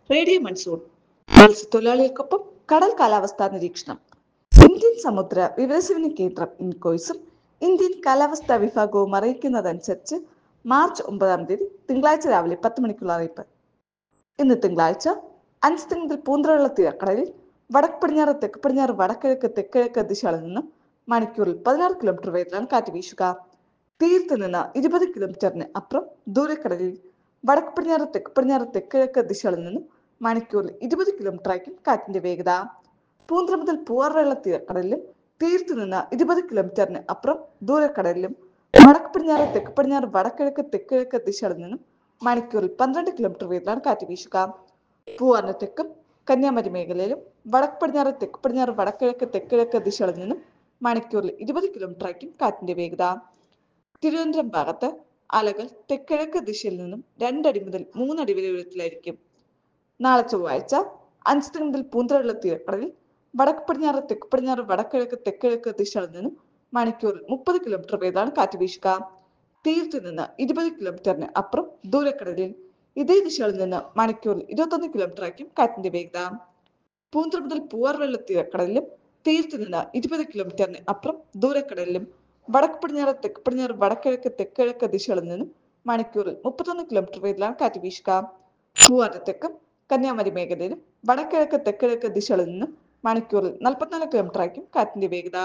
radio monsoon മത്സ്യത്തൊഴിലാളികൾക്കൊപ്പം കടൽ കാലാവസ്ഥാ നിരീക്ഷണം ഇന്ത്യൻ സമുദ്ര വിവരസേവന കേന്ദ്രം ഇൻകോയ്സും ഇന്ത്യൻ കാലാവസ്ഥാ വിഭാഗവും അറിയിക്കുന്നതനുസരിച്ച് മാർച്ച് ഒമ്പതാം തീയതി തിങ്കളാഴ്ച രാവിലെ പത്ത് മണിക്കുള്ള അറിയിപ്പ് ഇന്ന് തിങ്കളാഴ്ച അഞ്ച് മുതൽ പൂന്തറയുള്ള തീരക്കടലിൽ വടക്ക് പടിഞ്ഞാറ് തെക്ക് പടിഞ്ഞാറ് വടക്കിഴക്ക് തെക്കിഴക്ക് ദിശകളിൽ നിന്നും മണിക്കൂറിൽ പതിനാറ് കിലോമീറ്റർ വേഗത്തിലാണ് കാറ്റ് വീശുക തീരത്ത് നിന്ന് ഇരുപത് കിലോമീറ്ററിന് അപ്പുറം ദൂരക്കടലിൽ വടക്ക് പടിഞ്ഞാറ് തെക്ക് പടിഞ്ഞാറ് തെക്കിഴക്ക് ദിശകളിൽ നിന്നും മണിക്കൂറിൽ ഇരുപത് കിലോമീറ്റർ ആയിരിക്കും കാറ്റിന്റെ വേഗത പൂന്തറ മുതൽ പൂവാറുള്ള തീരക്കടലിലും തീരത്ത് നിന്ന് ഇരുപത് കിലോമീറ്ററിന് അപ്പുറം ദൂരക്കടലിലും വടക്ക് പടിഞ്ഞാറ് തെക്ക് പടിഞ്ഞാറ് വടക്കിഴക്ക് തെക്കിഴക്ക് ദിശകളിൽ നിന്നും മണിക്കൂറിൽ പന്ത്രണ്ട് കിലോമീറ്റർ വേഗത്തിലാണ് കാറ്റ് വീശുക പൂവാറിന് തെക്കും കന്യാകുമാരി മേഖലയിലും വടക്ക് പടിഞ്ഞാറ് തെക്ക് പടിഞ്ഞാറ് വടക്കിഴക്ക് തെക്കിഴക്ക് ദിശകളിൽ നിന്നും മണിക്കൂറിൽ ഇരുപത് കിലോമീറ്റർ ആയിരിക്കും കാറ്റിന്റെ വേഗത തിരുവനന്തപുരം ഭാഗത്ത് അലകൾ തെക്കിഴക്ക് ദിശയിൽ നിന്നും രണ്ടടി മുതൽ മൂന്നടി വരെ ഉയരത്തിലായിരിക്കും നാളെ ചൊവ്വാഴ്ച അഞ്ച് മുതൽ പൂന്തറയുള്ള തീരക്കടലിൽ വടക്ക് പടിഞ്ഞാറ് തെക്ക് പടിഞ്ഞാറ് വടക്കിഴക്ക് തെക്കിഴക്ക് ദിശകളിൽ നിന്നും മണിക്കൂറിൽ മുപ്പത് കിലോമീറ്റർ വേഗത്തിലാണ് കാറ്റ് വീശുക തീരത്ത് നിന്ന് ഇരുപത് കിലോമീറ്ററിന് അപ്പുറം ദൂരക്കടലിൽ ഇതേ ദിശകളിൽ നിന്ന് മണിക്കൂറിൽ ഇരുപത്തൊന്ന് കിലോമീറ്റർ ആയിരിക്കും കാറ്റിന്റെ വേഗത പൂന്തറ മുതൽ പൂവാർവെള്ള തീരക്കടലിലും തീരത്ത് നിന്ന് ഇരുപത് കിലോമീറ്ററിന് അപ്പുറം ദൂരക്കടലിലും വടക്ക് പടിഞ്ഞാറ് തെക്ക് പടിഞ്ഞാറ് വടക്കിഴക്ക് തെക്കിഴക്ക് ദിശകളിൽ നിന്നും മണിക്കൂറിൽ മുപ്പത്തൊന്ന് കിലോമീറ്റർ വേഗത്തിലാണ് കാറ്റ് വീശുക പൂവാറിന് തെക്കും കന്യാകുമാരി മേഖലയിലും വടക്കിഴക്ക് തെക്കിഴക്ക് ദിശകളിൽ നിന്നും മണിക്കൂറിൽ നാൽപ്പത്തിനാല് കിലോമീറ്റർ ആയിരിക്കും കാറ്റിന്റെ വേഗത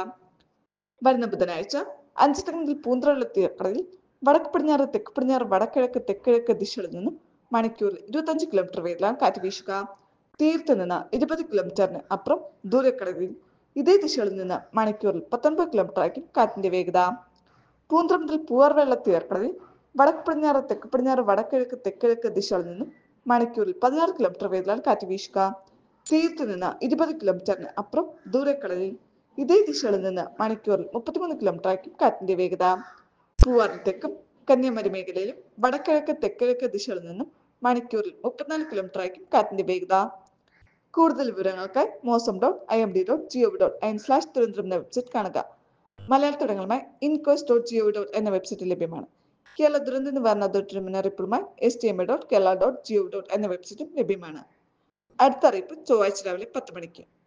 വരുന്ന ബുധനാഴ്ച അഞ്ച് മുതൽ പൂന്തറയുള്ള തീരക്കടലിൽ വടക്ക് പടിഞ്ഞാറ് തെക്ക് പടിഞ്ഞാറ് വടക്കിഴക്ക് തെക്കിഴക്ക് ദിശകളിൽ നിന്നും മണിക്കൂറിൽ ഇരുപത്തഞ്ച് കിലോമീറ്റർ വേഗത്തിലാണ് കാറ്റ് വീശുക തീരത്ത് നിന്ന് ഇരുപത് കിലോമീറ്ററിന് അപ്പുറം ദൂരക്കടലിൽ ഇതേ ദിശകളിൽ നിന്ന് മണിക്കൂറിൽ പത്തൊൻപത് കിലോമീറ്റർ ആയിരിക്കും കാറ്റിന്റെ വേഗത പൂന്തറ മുതൽ പൂവാർവെള്ള തീരക്കടലിൽ വടക്ക് പടിഞ്ഞാറ് തെക്ക് പടിഞ്ഞാറ് വടക്കിഴക്ക് തെക്കിഴക്ക് ദിശകളിൽ നിന്നും മണിക്കൂറിൽ പതിനാറ് കിലോമീറ്റർ വേഗത്തിലാണ് കാറ്റ് വീശുക തീരത്ത് നിന്ന് ഇരുപത് കിലോമീറ്ററിന് അപ്പുറം ദൂരക്കടലിൽ ഇതേ ദിശകളിൽ നിന്ന് മണിക്കൂറിൽ മുപ്പത്തിമൂന്ന് കിലോമീറ്റർ ആയിരിക്കും കാറ്റിന്റെ വേഗത പൂവാറിന് തെക്കും കന്യാകുമാരി മേഖലയിലും വടക്കിഴക്ക് തെക്കിഴക്ക് ദിശകളിൽ നിന്നും മണിക്കൂറിൽ മുപ്പത്തിനാല് കിലോമീറ്റർ ആയിരിക്കും കാറ്റിന്റെ വേഗത കൂടുതൽ വിവരങ്ങൾക്കായി Mausam dot I M D dot G O V dot IN slash Thiruvananthapuram എന്ന വെബ്സൈറ്റ് കാണുക മലയാള തുടങ്ങളുമായി ഇൻകോസ് ഡോട്ട് ജിഒവി ഡോട്ട് എന്ന വെബ്സൈറ്റ് ലഭ്യമാണ് കേരള ദുരന്ത നിവാരണ അതോറിറ്റി മുന്നറിയിപ്പുമായി S T M A dot Kerala dot G O V dot എന്ന വെബ്സൈറ്റും ലഭ്യമാണ് അടുത്ത അറിയിപ്പ് ചൊവ്വാഴ്ച രാവിലെ പത്ത് മണിക്ക്